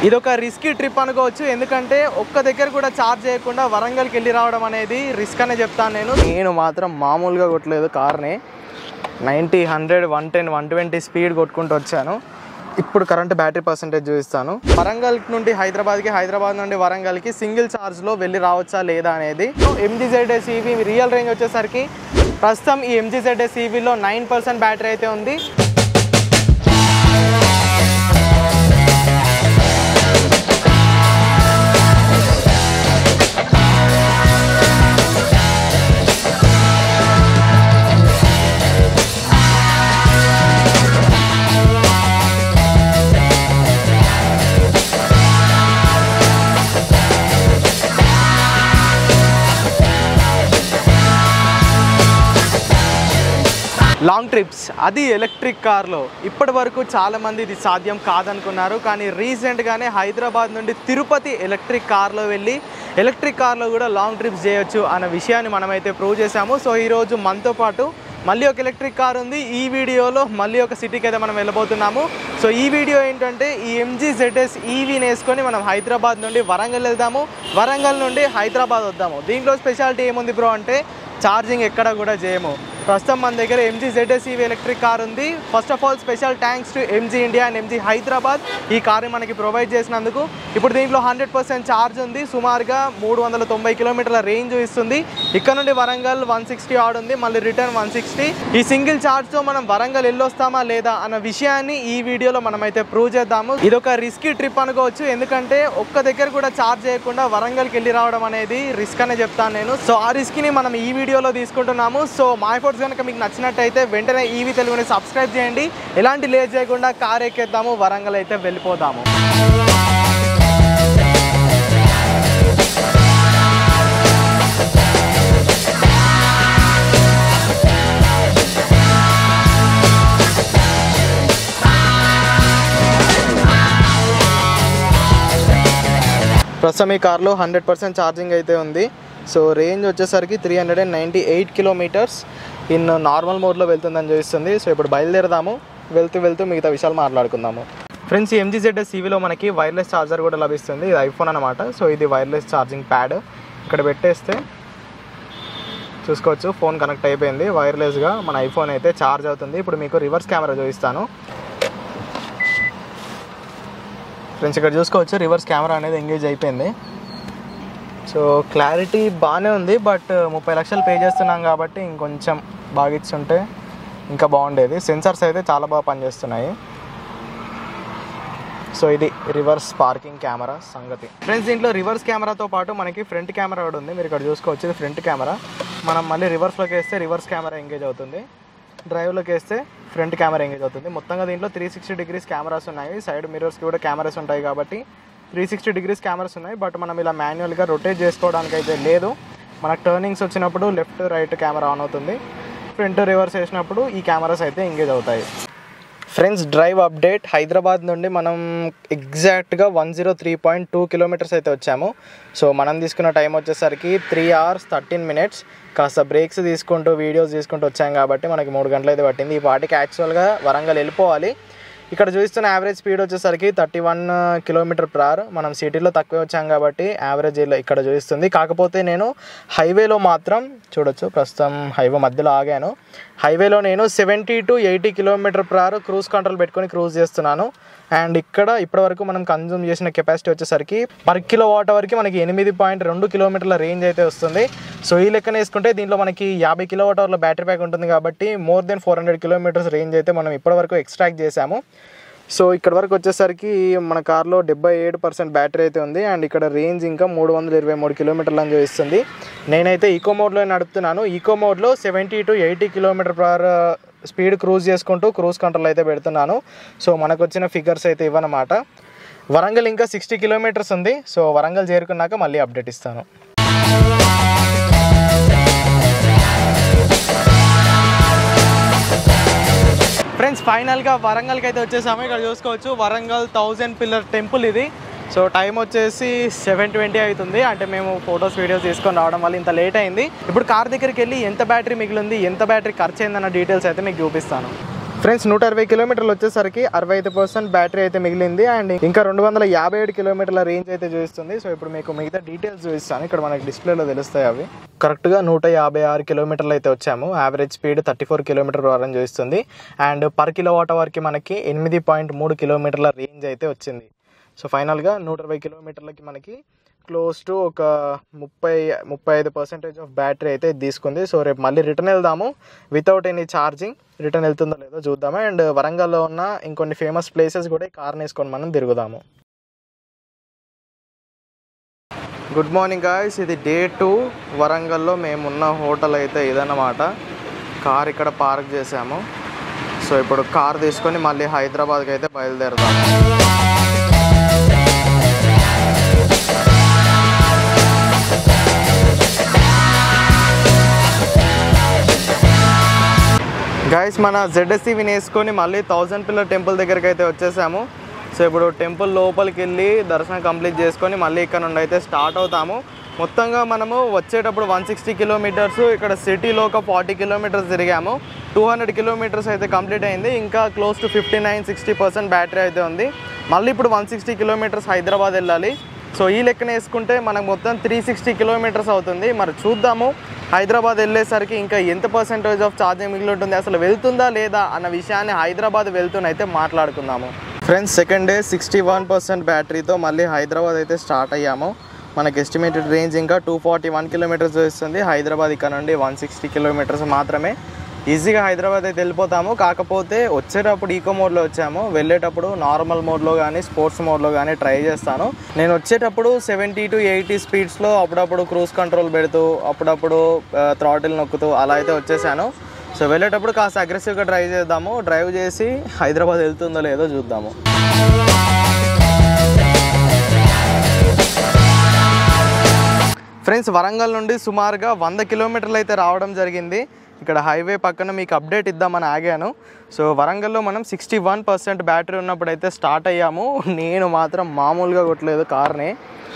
ఇది ఒక risky trip అనుకోవచ్చు ఎందుకంటే ఒక్క దగ్గర కూడా చార్జ్ చేయకుండా వరంగల్కి వెళ్ళి రావడం అనేది రిస్క్ అనే చెప్తాను నేను నేను మాత్రం మామూలుగా కొట్టలేదు కార్ని ninety hundred one ten one twenty speed కొట్టుకుంటూ వచ్చాను ఇప్పుడు కరెంట్ బ్యాటరీ పర్సంటేజ్ చూపిస్తాను వరంగల్ నుండి హైదరాబాద్కి హైదరాబాద్ నుండి వరంగల్కి సింగిల్ ఛార్జ్లో వెళ్ళి రావచ్చా లేదా అనేది ఎంజీజెడ్ఎస్ ఈవీ రియల్ రేంజ్ వచ్చేసరికి ప్రస్తుతం ఈ ఎంజీజెడ్ఎస్ ఈవీలో నైన్ పర్సెంట్ బ్యాటరీ అయితే ఉంది లాంగ్ ట్రిప్స్ అది ఎలక్ట్రిక్ కార్లో ఇప్పటి వరకు చాలామంది ఇది సాధ్యం కాదనుకున్నారు కానీ రీసెంట్గానే హైదరాబాద్ నుండి తిరుపతి ఎలక్ట్రిక్ కార్లో వెళ్ళి ఎలక్ట్రిక్ కార్లో కూడా లాంగ్ ట్రిప్స్ చేయొచ్చు అన్న విషయాన్ని మనమైతే ప్రూవ్ చేశాము సో ఈరోజు మనతో పాటు మళ్ళీ ఒక ఎలక్ట్రిక్ కార్ ఉంది ఈ వీడియోలో మళ్ళీ ఒక సిటీకి అయితే మనం వెళ్ళబోతున్నాము సో ఈ వీడియో ఏంటంటే ఈ ఎంజీ జెడ్ఎస్ ఈవీని వేసుకొని మనం హైదరాబాద్ నుండి వరంగల్ వెళ్దాము వరంగల్ నుండి హైదరాబాద్ వద్దాము దీంట్లో స్పెషాలిటీ ఏముంది బ్రో అంటే ఛార్జింగ్ ఎక్కడ కూడా చేయము ప్రస్తుతం మన దగ్గర MG ZS EV electric car ఉంది first of all special thanks to MG India and MG Hyderabad ఈ కార్ని మనకి ప్రొవైడ్ చేసినందుకు ఇప్పుడు దీంట్లో హండ్రెడ్ పర్సెంట్ ఛార్జ్ ఉంది సుమారుగా మూడు వందల తొంభై కిలోమీటర్ల రేంజ్ ఇస్తుంది ఇక్కడ నుండి వరంగల్ వన్ సిక్స్టీ ఆడ్ ఉంది మళ్ళీ రిటర్న్ వన్ సిక్స్టీ ఈ సింగిల్ ఛార్జ్తో మనం వరంగల్ వెళ్ళొస్తామా లేదా అన్న విషయాన్ని ఈ వీడియోలో మనమైతే ప్రూవ్ చేద్దాము ఇది ఒక రిస్కీ ట్రిప్ అనుకోవచ్చు ఎందుకంటే ఒక్క దగ్గర కూడా ఛార్జ్ చేయకుండా వరంగల్కి వెళ్ళి రావడం అనేది రిస్క్ అనే చెప్తాను నేను సో ఆ రిస్క్ని మనం ఈ వీడియోలో తీసుకుంటున్నాము సో మై ఫోర్స్ కనుక మీకు నచ్చినట్టయితే వెంటనే ఈవీ తెలుగుని సబ్స్క్రైబ్ చేయండి ఎలాంటి లేట్ చేయకుండా కార్ ఎక్కేద్దాము వరంగల్ అయితే వెళ్ళిపోదాము ప్రస్తుతం ఈ కార్లో హండ్రెడ్ పర్సెంట్ ఛార్జింగ్ అయితే ఉంది సో రేంజ్ వచ్చేసరికి three hundred and ninety eight kilometres in normal మోడ్లో వెళ్తుందని చూపిస్తుంది సో ఇప్పుడు బయలుదేరదాము వెళ్తూ వెళ్తూ మిగతా విషయాలు మాట్లాడుకుందాము ఫ్రెండ్స్ ఈ ఎంజీజెడ్ఎస్ ఈవీలో మనకి వైర్లెస్ ఛార్జర్ కూడా లభిస్తుంది ఇది ఐఫోన్ అనమాట సో ఇది వైర్లెస్ ఛార్జింగ్ ప్యాడ్ ఇక్కడ పెట్టేస్తే చూసుకోవచ్చు ఫోన్ కనెక్ట్ అయిపోయింది వైర్లెస్గా మన ఐఫోన్ అయితే ఛార్జ్ అవుతుంది ఇప్పుడు మీకు రివర్స్ కెమెరా చూపిస్తాను ఫ్రెండ్స్ ఇక్కడ చూసుకోవచ్చు రివర్స్ కెమెరా అనేది ఎంగేజ్ అయిపోయింది సో క్లారిటీ బాగానే ఉంది బట్ ముప్పై లక్షలు పే చేస్తున్నాం కాబట్టి ఇంకొంచెం బాగా ఇచ్చుంటే ఇంకా బాగుండేది సెన్సార్స్ అయితే చాలా బాగా పనిచేస్తున్నాయి సో ఇది రివర్స్ పార్కింగ్ కెమెరా సంగతి ఫ్రెండ్స్ దీంట్లో రివర్స్ కెమెరాతో పాటు మనకి ఫ్రంట్ కెమెరా కూడా ఉంది మీరు ఇక్కడ చూసుకోవచ్చు ఇది ఫ్రంట్ కెమెరా మనం మళ్ళీ రివర్స్లోకి వేస్తే రివర్స్ కెమెరా ఎంగేజ్ అవుతుంది డ్రైవ్లోకి వేస్తే ఫ్రంట్ కెమెరా ఎంగేజ్ అవుతుంది మొత్తంగా దీంట్లో త్రీ సిక్స్టీ డిగ్రీస్ కెమెరాస్ ఉన్నాయి సైడ్ మిరర్స్కి కూడా కెమెరాస్ ఉంటాయి కాబట్టి త్రీ సిక్స్టీ డిగ్రీస్ కెమెరాస్ ఉన్నాయి బట్ మనం ఇలా మాన్యువల్గా రొటేట్ చేసుకోవడానికి అయితే లేదు మనకు టర్నింగ్స్ వచ్చినప్పుడు లెఫ్ట్ రైట్ కెమెరా ఆన్ అవుతుంది ఫ్రంట్ రివర్స్ వేసినప్పుడు ఈ కెమెరాస్ అయితే ఎంగేజ్ అవుతాయి ఫ్రెండ్స్ డ్రైవ్ అప్డేట్ హైదరాబాద్ నుండి మనం ఎగ్జాక్ట్గా one zero three point two kilometres అయితే వచ్చాము సో మనం తీసుకున్న టైం వచ్చేసరికి త్రీ అవర్స్ థర్టీన్ మినిట్స్ కాస్త బ్రేక్స్ తీసుకుంటూ వీడియోస్ తీసుకుంటూ వచ్చాం కాబట్టి మనకి మూడు గంటలు అయితే పట్టింది ఈ పాటికి యాక్చువల్గా వరంగల్ వెళ్ళిపోవాలి ఇక్కడ చూస్తున్న యావరేజ్ స్పీడ్ వచ్చేసరికి thirty one kilometre per hour మనం సిటీలో తక్కువ వచ్చాం కాబట్టి యావరేజ్ ఇక్కడ చూపిస్తుంది కాకపోతే నేను హైవేలో మాత్రం చూడొచ్చు ప్రస్తుతం హైవే మధ్యలో ఆగాను హైవేలో నేను seventy to eighty kilometre per hour cruise control పెట్టుకొని క్రూజ్ చేస్తున్నాను అండ్ ఇక్కడ ఇప్పటివరకు మనం కన్జ్యూమ్ చేసిన కెపాసిటీ వచ్చేసరికి పర్ కిలో వాట్ వరకు మనకి ఎనిమిది పాయింట్ రెండు కిలోమీటర్ల రేంజ్ అయితే వస్తుంది సో ఈ లెక్కన వేసుకుంటే దీంట్లో మనకి యాభై కిలో వాట్ అవర్ల బ్యాటరీ ప్యాక్ ఉంటుంది కాబట్టి more than four hundred kilometres range అయితే మనం ఇప్పటివరకు ఎక్స్ట్రాక్ట్ చేసాము సో ఇక్కడ వరకు వచ్చేసరికి మన కార్లో డెబ్బై ఏడు పర్సెంట్ బ్యాటరీ అయితే ఉంది అండ్ ఇక్కడ రేంజ్ ఇంకా మూడు వందల ఇరవై మూడు కిలోమీటర్లు అని చూపిస్తుంది నేనైతే ఈకో మోడ్లో నడుపుతున్నాను ఈకో మోడ్లో seventy to eighty kilometre per speed cruise చేసుకుంటూ క్రూజ్ కంట్రోల్ అయితే పెడుతున్నాను సో మనకు వచ్చిన ఫిగర్స్ అయితే ఇవ్వనమాట వరంగల్ ఇంకా సిక్స్టీ కిలోమీటర్స్ ఉంది సో వరంగల్ చేరుకున్నాక మళ్ళీ అప్డేట్ ఇస్తాను ఫ్రెండ్స్ ఫైనల్గా వరంగల్కి అయితే వచ్చేసాము ఇక్కడ చూసుకోవచ్చు వరంగల్ థౌజండ్ పిల్లర్ టెంపుల్ ఇది సో టైం వచ్చేసి సెవెన్ ట్వంటీ అవుతుంది అంటే మేము ఫొటోస్ వీడియోస్ తీసుకొని రావడం వల్ల ఇంత లేట్ అయింది ఇప్పుడు కార్ దగ్గరికి వెళ్ళి ఎంత బ్యాటరీ మిగిలింది ఎంత బ్యాటరీ ఖర్చు అయిందన్న డీటెయిల్స్ అయితే మీకు చూపిస్తాను ఫ్రెండ్స్ నూట అరవై కిలోమీటర్లు వచ్చేసరికి అరవై ఐదు పర్సెంట్ బ్యాటరీ అయితే మిగిలింది అండ్ ఇంకా రెండు వందల యాభై ఏడు కిలోమీటర్ల రేంజ్ అయితే చూపిస్తుంది సో ఇప్పుడు మీకు మిగతా డీటెయిల్స్ చూపిస్తాను ఇక్కడ మనకి డిస్ప్లేలో తెలుస్తాయి అవి కరెక్ట్గా నూట యాభై ఆరు కిలోమీటర్లు అయితే వచ్చాము average speed thirty four kilometre వరకు చూపిస్తుంది అండ్ పర్ కిలో వాట్ అవర్కి మనకి ఎనిమిది పాయింట్ మూడు కిలోమీటర్ల రేంజ్ అయితే వచ్చింది సో ఫైనల్గా నూట ఇరవై కిలోమీటర్లకి మనకి క్లోజ్ టు ఒక ముప్పై ముప్పై ఐదు పర్సెంటేజ్ ఆఫ్ బ్యాటరీ అయితే ఇది తీసుకుంది సో రేపు మళ్ళీ రిటర్న్ వెళ్దాము వితౌట్ ఎనీ ఛార్జింగ్ రిటర్న్ వెళ్తుందో లేదో చూద్దాము అండ్ వరంగల్లో ఉన్న ఇంకొన్ని ఫేమస్ ప్లేసెస్ కూడా ఈ కార్ని వేసుకొని మనం తిరుగుదాము గుడ్ మార్నింగ్ గాయస్ ఇది డే టూ వరంగల్లో మేమున్న హోటల్ అయితే ఇదన్నమాట కార్ ఇక్కడ పార్క్ చేసాము సో ఇప్పుడు కార్ తీసుకొని మళ్ళీ హైదరాబాద్కి అయితే బయలుదేరుతాము గైస్ మన జెడ్ఎస్సీని వేసుకొని మళ్ళీ థౌజండ్ పిల్లర్ టెంపుల్ దగ్గరికి అయితే వచ్చేసాము సో ఇప్పుడు టెంపుల్ లోపలికి వెళ్ళి దర్శనం కంప్లీట్ చేసుకొని మళ్ళీ ఇక్కడ నుండి అయితే స్టార్ట్ అవుతాము మొత్తంగా మనము వచ్చేటప్పుడు వన్ సిక్స్టీ కిలోమీటర్స్ ఇక్కడ సిటీలో ఒక ఫార్టీ కిలోమీటర్స్ తిరిగాము టూ హండ్రెడ్ కిలోమీటర్స్ అయితే కంప్లీట్ అయింది ఇంకా close to fifty nine sixty percent battery అయితే ఉంది మళ్ళీ ఇప్పుడు వన్ సిక్స్టీ కిలోమీటర్స్ హైదరాబాద్ వెళ్ళాలి సో ఈ లెక్కన వేసుకుంటే మనకు మొత్తం త్రీ సిక్స్టీ కిలోమీటర్స్ అవుతుంది మరి చూద్దాము హైదరాబాద్ వెళ్ళేసరికి ఇంకా ఎంత పర్సెంటేజ్ ఆఫ్ ఛార్జింగ్ మిగిలి ఉంటుంది అసలు వెళ్తుందా లేదా అన్న విషయాన్ని హైదరాబాద్ వెళ్తూనైతే మాట్లాడుకుందాము friends second day sixty one percent బ్యాటరీతో మళ్ళీ హైదరాబాద్ అయితే స్టార్ట్ అయ్యాము మనకి ఎస్టిమేటెడ్ రేంజ్ ఇంకా టూ ఫార్టీ వన్ కిలోమీటర్స్ వస్తుంది హైదరాబాద్ ఇక్కడ నుండి వన్ సిక్స్టీ కిలోమీటర్స్ మాత్రమే ఈజీగా హైదరాబాద్ అయితే వెళ్ళిపోతాము కాకపోతే వచ్చేటప్పుడు ఈకో మోడ్లో వచ్చాము వెళ్ళేటప్పుడు నార్మల్ మోడ్లో కానీ స్పోర్ట్స్ మోడ్లో కానీ ట్రై చేస్తాను నేను వచ్చేటప్పుడు సెవెంటీ టు ఎయిటీ స్పీడ్స్లో అప్పుడప్పుడు క్రూజ్ కంట్రోల్ పెడుతూ అప్పుడప్పుడు థ్రాటిల్ నొక్కుతూ అలా అయితే వచ్చేసాను సో వెళ్ళేటప్పుడు కాస్త అగ్రెసివ్గా డ్రైవ్ చేద్దాము డ్రైవ్ చేసి హైదరాబాద్ వెళ్తుందో లేదో చూద్దాము ఫ్రెండ్స్ వరంగల్ నుండి సుమారుగా వంద కిలోమీటర్లు అయితే రావడం జరిగింది ఇక్కడ హైవే పక్కన మీకు అప్డేట్ ఇద్దామని ఆగాను సో వరంగల్లో మనం సిక్స్టీ వన్ పర్సెంట్ బ్యాటరీ ఉన్నప్పుడు అయితే స్టార్ట్ అయ్యాము నేను మాత్రం మామూలుగా కొట్టలేదు కార్ని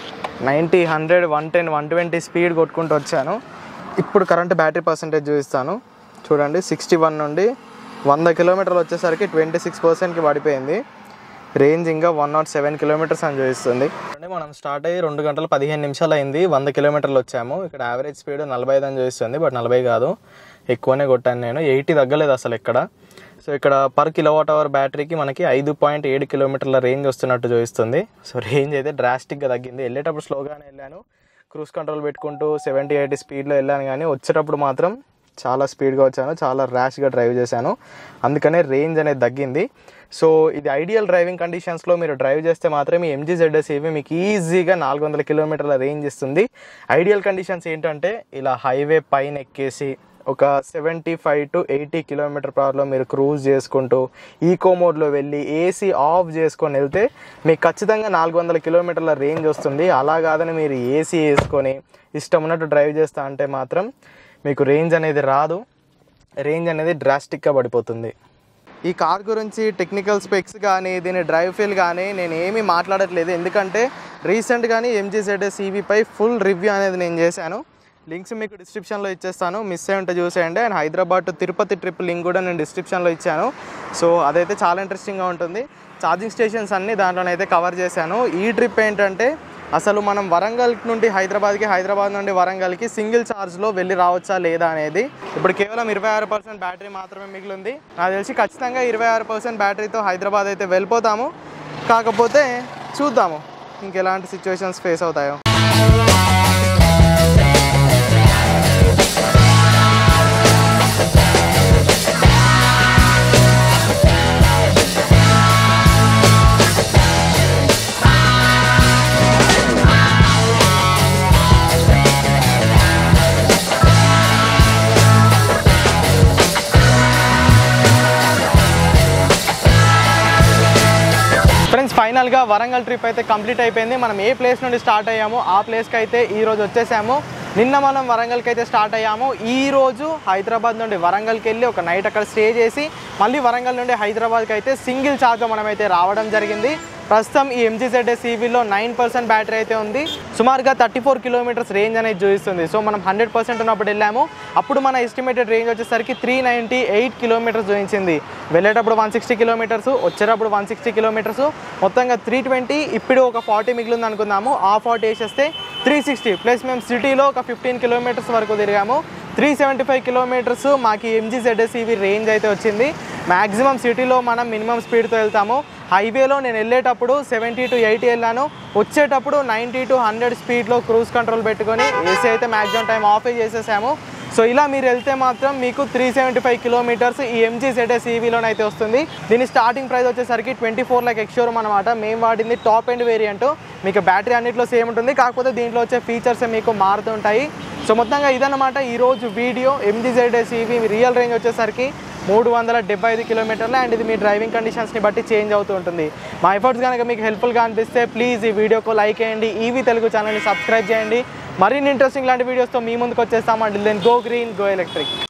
ninety hundred one ten one twenty speed కొట్టుకుంటూ వచ్చాను ఇప్పుడు కరెంట్ బ్యాటరీ పర్సెంటేజ్ చూపిస్తాను చూడండి సిక్స్టీ వన్ నుండి వంద కిలోమీటర్లు వచ్చేసరికి ట్వంటీ సిక్స్ పర్సెంట్కి పడిపోయింది రేంజ్ ఇంకా వన్ నాట్ సెవెన్ కిలోమీటర్స్ అని చూపిస్తుంది అంటే మనం స్టార్ట్ అయ్యి రెండు గంటల పదిహేను నిమిషాలు అయింది వంద కిలోమీటర్లు వచ్చాము ఇక్కడ యావరేజ్ స్పీడ్ నలభై ఐదు అని చూపిస్తుంది బట్ నలభై కాదు ఎక్కువనే కొట్టాను నేను ఎయిటీ తగ్గలేదు అసలు ఇక్కడ సో ఇక్కడ పర్ కిలోవాట్ అవర్ బ్యాటరీకి మనకి ఐదు పాయింట్ ఏడు కిలోమీటర్ల రేంజ్ వస్తున్నట్టు చూపిస్తుంది సో రేంజ్ అయితే డ్రాస్టిక్గా తగ్గింది వెళ్ళేటప్పుడు స్లోగానే వెళ్ళాను క్రూజ్ కంట్రోల్ పెట్టుకుంటూ సెవెంటీ ఎయిటీ స్పీడ్లో వెళ్ళాను కానీ వచ్చేటప్పుడు మాత్రం చాలా స్పీడ్గా వచ్చాను చాలా ర్యాష్గా డ్రైవ్ చేశాను అందుకనే రేంజ్ అనేది తగ్గింది సో ఇది ఐడియల్ డ్రైవింగ్ కండిషన్స్లో మీరు డ్రైవ్ చేస్తే మాత్రం ఈ ఎంజీ జెడ్ఎస్ ఇవి మీకు ఈజీగా నాలుగు వందల కిలోమీటర్ల రేంజ్ ఇస్తుంది ఐడియల్ కండిషన్స్ ఏంటంటే ఇలా హైవే పైన ఎక్కేసి ఒక seventy five to eighty kilometre పవర్లో మీరు క్రూజ్ చేసుకుంటూ ఈకో మోడ్లో వెళ్ళి ఏసీ ఆఫ్ చేసుకొని వెళ్తే మీకు ఖచ్చితంగా నాలుగు వందల కిలోమీటర్ల రేంజ్ వస్తుంది అలా కాదని మీరు ఏసీ వేసుకొని ఇష్టం ఉన్నట్టు డ్రైవ్ చేస్తా అంటే మాత్రం మీకు రేంజ్ అనేది రాదు రేంజ్ అనేది డ్రాస్టిక్గా పడిపోతుంది ఈ కార్ గురించి టెక్నికల్ స్పెక్స్ కానీ దీని డ్రైవ్ ఫీల్ కానీ నేను ఏమీ మాట్లాడట్లేదు ఎందుకంటే రీసెంట్గానే ఎంజీ జెడ్ఎస్ ఈవీపై ఫుల్ రివ్యూ అనేది నేను చేశాను లింక్స్ మీకు డిస్క్రిప్షన్లో ఇచ్చేస్తాను మిస్ అయి ఉంటే చూసేయండి and Hyderabad to Tirupati trip link కూడా నేను డిస్క్రిప్షన్లో ఇచ్చాను సో అదైతే చాలా ఇంట్రెస్టింగ్గా ఉంటుంది ఛార్జింగ్ స్టేషన్స్ అన్నీ దాంట్లోనైతే కవర్ చేశాను ఈ ట్రిప్ ఏంటంటే అసలు మనం వరంగల్ నుండి హైదరాబాద్కి హైదరాబాద్ నుండి వరంగల్కి సింగిల్ ఛార్జ్లో వెళ్ళి రావచ్చా లేదా అనేది ఇప్పుడు కేవలం ఇరవై ఆరు పర్సెంట్ బ్యాటరీ మాత్రమే మిగిలింది నాకు తెలిసి ఖచ్చితంగా ఇరవై ఆరు పర్సెంట్ బ్యాటరీతో హైదరాబాద్ అయితే వెళ్ళిపోతాము కాకపోతే చూద్దాము ఇంకెలాంటి సిచ్యువేషన్స్ ఫేస్ అవుతాయో ఫ్రెండ్స్ ఫైనల్గా వరంగల్ ట్రిప్ అయితే కంప్లీట్ అయిపోయింది మనం ఏ ప్లేస్ నుండి స్టార్ట్ అయ్యామో ఆ ప్లేస్కి అయితే ఈ రోజు వచ్చేసాము నిన్న మనం వరంగల్కి అయితే స్టార్ట్ అయ్యాము ఈ రోజు హైదరాబాద్ నుండి వరంగల్కి వెళ్ళి ఒక నైట్ అక్కడ స్టే చేసి మళ్ళీ వరంగల్ నుండి హైదరాబాద్కి అయితే సింగిల్ ఛార్జ్లో మనం అయితే రావడం జరిగింది ప్రస్తుతం ఈ ఎంజీ జెడ్ఎస్ ఈవీలో నైన్ పర్సెంట్ బ్యాటరీ అయితే ఉంది సుమారుగా థర్టీ ఫోర్ కిలోమీటర్స్ రేంజ్ అనేది చూపిస్తుంది సో మనం హండ్రెడ్ పర్సెంట్ ఉన్నప్పుడు వెళ్ళాము అప్పుడు మన ఎస్టిమేటెడ్ రేంజ్ వచ్చేసరికి త్రీ నైంటీ ఎయిట్ కిలోమీటర్స్ చూపించింది వెళ్ళేటప్పుడు వన్ సిక్స్టీ కిలోమీటర్స్ వచ్చేటప్పుడు వన్ సిక్స్టీ కిలోమీటర్స్ మొత్తంగా త్రీ ట్వంటీ ఇప్పుడు ఒక ఫార్టీ మిగిలింది అనుకుందాము ఆ ఫార్టీ వేసేస్తే త్రీ సిక్స్టీ ప్లస్ మేము సిటీలో ఒక ఫిఫ్టీన్ కిలోమీటర్స్ వరకు తిరిగాము త్రీ సెవెంటీ ఫైవ్ కిలోమీటర్స్ మాకు ఎంజీ జెడ్ఎస్ ఇవి రేంజ్ అయితే వచ్చింది మ్యాక్సిమం సిటీలో మనం మినిమం స్పీడ్తో వెళ్తాము హైవేలో నేను వెళ్ళేటప్పుడు సెవెంటీ టు ఎయిటీ వెళ్ళాను వచ్చేటప్పుడు నైంటీ టు హండ్రెడ్ స్పీడ్లో క్రూజ్ కంట్రోల్ పెట్టుకొని ఏసీ అయితే మ్యాక్సిమం టైం ఆఫే చేసేసాము సో ఇలా మీరు వెళ్తే మాత్రం మీకు త్రీ సెవెంటీ ఫైవ్ కిలోమీటర్స్ ఈ ఎంజీ జెడ్ఎస్ ఈవీలోనే అయితే వస్తుంది దీని స్టార్టింగ్ ప్రైస్ వచ్చేసరికి ట్వంటీ ఫోర్ లాక్ ఎక్స్షోరూమ్ అనమాట మేము వాడింది టాప్ ఎండ్ వేరియంట్ మీకు బ్యాటరీ అన్నింటిలో సేమ్ ఉంటుంది కాకపోతే దీంట్లో వచ్చే ఫీచర్స్ మీకు మారుతుంటాయి సో మొత్తంగా ఇదన్నమాట ఈరోజు video MG ZS EV real range వచ్చేసరికి మూడు వందల డెబ్బై ఐదు కిలోమీటర్లు అండ్ ఇది మీ డ్రైవింగ్ కండిషన్స్ని బట్టి చేంజ్ అవుతూ ఉంటుంది మా ఎఫర్ట్స్ కనుక మీకు హెల్ప్ఫుల్గా అనిపిస్తే ప్లీజ్ ఈ వీడియోకు లైక్ చేయండి ఈవీ తెలుగు ఛానల్ని సబ్స్క్రైబ్ చేయండి మరిన్ని ఇంట్రెస్టింగ్ లాంటి వీడియోస్తో మీ ముందుకు వచ్చేస్తామండి then go green go electric